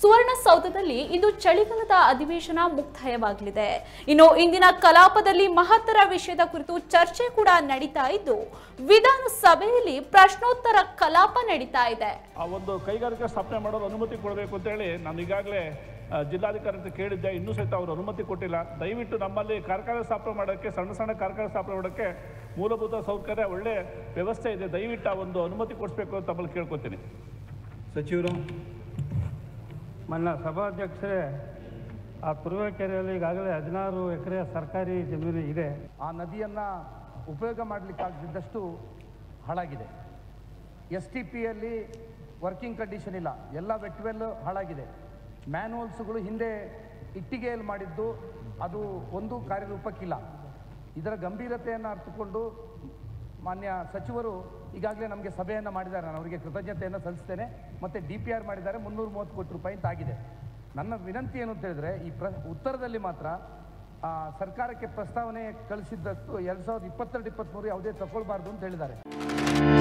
ಸುವರ್ಣಸೌಧದಲ್ಲಿ ಇಂದು ಚಳಿಗಾಲದ ಅಧಿವೇಶನ ಮುಕ್ತಾಯವಾಗಲಿದೆ ಇನ್ನು ಇಂದಿನ ಕಲಾಪದಲ್ಲಿ ಮಹತ್ತರ ವಿಷಯದ ಕುರಿತು ಚರ್ಚೆ ಕೂಡ ನಡೀತಾ ಇದ್ದು ವಿಧಾನಸಭೆಯಲ್ಲಿ ಪ್ರಶ್ನೋತ್ತರ ಕಲಾಪ ನಡೀತಾ ಇದೆ ಆ ಒಂದು ಕೈಗಾರಿಕೆ ಸ್ಥಾಪನೆ ಮಾಡೋದು ಅನುಮತಿ ಕೊಡಬೇಕು ಅಂತೇಳಿ ನಾನು ಈಗಾಗಲೇ ಆ, ಜಿಲ್ಲಾಧಿಕಾರಿ ಅಂತ ಕೇಳಿದ್ದೆ ಇನ್ನೂ ಸಹಿತ ಅವರು ಅನುಮತಿ ಕೊಟ್ಟಿಲ್ಲ ದಯವಿಟ್ಟು ನಮ್ಮಲ್ಲಿ ಕಾರ್ಖಾನೆ ಸ್ಥಾಪನೆ ಮಾಡೋಕ್ಕೆ ಸಣ್ಣ ಸಣ್ಣ ಕಾರ್ಖಾನೆ ಸ್ಥಾಪನೆ ಮಾಡೋಕ್ಕೆ ಮೂಲಭೂತ ಸೌಕರ್ಯ ಒಳ್ಳೆ ವ್ಯವಸ್ಥೆ ಇದೆ ದಯವಿಟ್ಟು ಆ ಒಂದು ಅನುಮತಿ ಕೊಡಿಸ್ಬೇಕು ಅಂತ ತಮ್ಮಲ್ಲಿ ಕೇಳ್ಕೊತೀನಿ ಸಚಿವರು ಮನ್ನ ಸಭಾಧ್ಯಕ್ಷರೇ ಆ ತುರುವೇಕೆರೆಯಲ್ಲಿ ಈಗಾಗಲೇ ಹದಿನಾರು ಎಕರೆ ಸರ್ಕಾರಿ ಜಮೀನು ಇದೆ ಆ ನದಿಯನ್ನು ಉಪಯೋಗ ಮಾಡಲಿಕ್ಕಾಗದಿದ್ದಷ್ಟು ಹಾಳಾಗಿದೆ ಎಸ್ ಟಿ ಪಿಯಲ್ಲಿ ವರ್ಕಿಂಗ್ ಕಂಡೀಷನ್ ಇಲ್ಲ ಎಲ್ಲ ವೆಟ್ವೆಲ್ ಹಾಳಾಗಿದೆ ಮ್ಯಾನ್ಹೋಲ್ಸ್ಗಳು ಹಿಂದೆ ಇಟ್ಟಿಗೆಯಲ್ಲಿ ಮಾಡಿದ್ದು ಅದು ಒಂದು ಕಾರ್ಯರೂಪಕ್ಕಿಲ್ಲ ಇದರ ಗಂಭೀರತೆಯನ್ನು ಅರ್ಥಕೊಂಡು ಮಾನ್ಯ ಸಚಿವರು ಈಗಾಗಲೇ ನಮಗೆ ಸಭೆಯನ್ನು ಮಾಡಿದ್ದಾರೆ ನಾನು ಅವರಿಗೆ ಕೃತಜ್ಞತೆಯನ್ನು ಸಲ್ಲಿಸ್ತೇನೆ ಮತ್ತು ಡಿ ಪಿ ಆರ್ ಮಾಡಿದ್ದಾರೆ ಮುನ್ನೂರ ಮೂವತ್ತು ಕೋಟಿ ರೂಪಾಯಿ ಅಂತ ಆಗಿದೆ ನನ್ನ ವಿನಂತಿ ಏನು ಅಂತ ಹೇಳಿದ್ರೆ ಈ ಪ್ರ ಉತ್ತರದಲ್ಲಿ ಮಾತ್ರ ಆ, ಸರ್ಕಾರಕ್ಕೆ ಪ್ರಸ್ತಾವನೆ ಕಳಿಸಿದ್ದಷ್ಟು ಎರಡು ಸಾವಿರದ ಇಪ್ಪತ್ತೆರಡು ಇಪ್ಪತ್ತ್ಮೂರು ಯಾವುದೇ ತಗೊಳ್ಬಾರ್ದು ಅಂತ ಹೇಳಿದ್ದಾರೆ